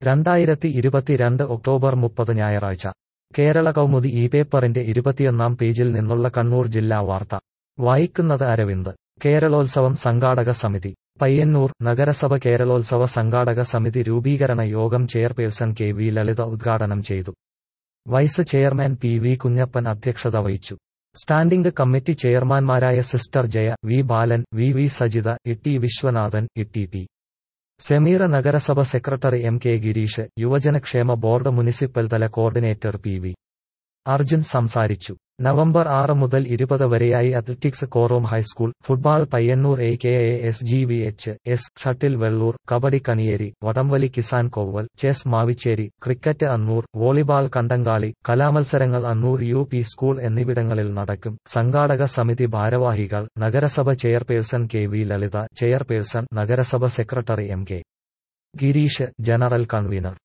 രണ്ടായിരത്തി ഇരുപത്തിരണ്ട് ഒക്ടോബർ മുപ്പത് ഞായറാഴ്ച കേരള കൗമുദി ഈ പേപ്പറിന്റെ ഇരുപത്തിയൊന്നാം പേജിൽ നിന്നുള്ള കണ്ണൂർ ജില്ലാ വാർത്ത വായിക്കുന്നത് അരവിന്ദ് കേരളോത്സവം സംഘാടക സമിതി പയ്യന്നൂർ നഗരസഭ കേരളോത്സവ സംഘാടക സമിതി രൂപീകരണ യോഗം ചെയർപേഴ്സൺ കെ വി ലളിത ഉദ്ഘാടനം ചെയ്തു vice chairman P V Kunhappan അധ്യക്ഷത വഹിച്ചു സ്റ്റാൻഡിംഗ് കമ്മിറ്റി ചെയർമാൻമാരായ sister Jaya V Balan V V Sajitha E T Viswanathan E T P Sameera നഗരസഭ സെക്രട്ടറി എം കെ ഗിരീഷ് യുവജനക്ഷേമ ബോർഡ് മുനിസിപ്പൽ തല കോർഡിനേറ്റർ പി വി അർജുൻ സംസാരിച്ചു നവംബർ ആറ് മുതൽ ഇരുപത് വരെയായി athletics Korom high school football Payyanur A K A S G V H S shuttle Vellur kabaddi Kaniyeri വടംവലി കിസാൻ കോവൽ ചെസ് മാവിച്ചേരി ക്രിക്കറ്റ് അന്നൂർ volleyball Kandankali കലാമത്സരങ്ങൾ അന്നൂർ യു പി സ്കൂൾ എന്നിവിടങ്ങളിൽ നടക്കും സംഘാടക സമിതി ഭാരവാഹികൾ നഗരസഭ chairperson K V Lalitha chairperson നഗരസഭ secretary M K Gireesh general convener